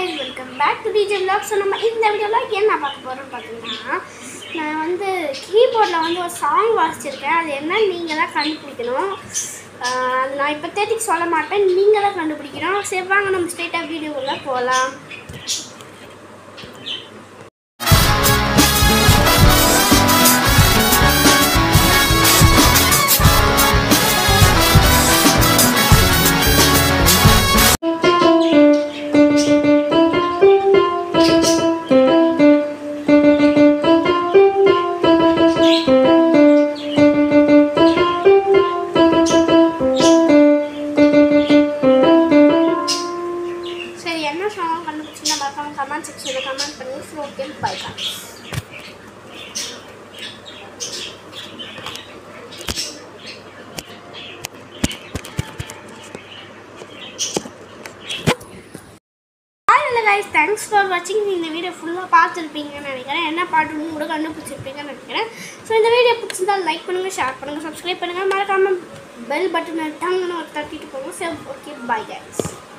guys welcome back to DJ vlog so நம்ம இந்த வீடியோவில் என்ன பார்க்க போகிறோம் பார்த்தீங்கன்னா நான் வந்து கீபோர்டில் வந்து ஒரு சாங் வாசிச்சிருக்கேன் அது என்ன நீங்கள் தான் கண்டுபிடிக்கணும் ஆஹ் அது நான் இப்போ தேதிக்கு சொல்ல மாட்டேன் நீங்கள் தான் கண்டுபிடிக்கணும் சரி வாங்க நம்ம ஸ்ட்ரெயிட்டாக வீடியோக்குள்ளே போகலாம் சரி என்ன சாங் கண்டுபிடிச்சிங்கன்னா மறக்காம கமெண்ட் செக்ஷனில் கமெண்ட் பண்ணுங்க so okay bye hi hello guys thanks for வாட்சிங் இந்த வீடியோ ஃபுல்லாக பார்த்துருப்பீங்கன்னு நினைக்கிறேன் என்ன பாட்டுன்னு கூட கண்டுபிடிச்சிருப்பீங்கன்னு நினைக்கிறேன் ஸோ இந்த வீடியோ பிடிச்சிருந்தா லைக் பண்ணுங்கள் ஷேர் பண்ணுங்கள் சப்ஸ்கிரைப் பண்ணுங்கள் மறக்காமல் பெல் பட்டனை டங்குன்னு ஒரு தட்டிட்டு போங்க சரி ஓகே பை கைஸ்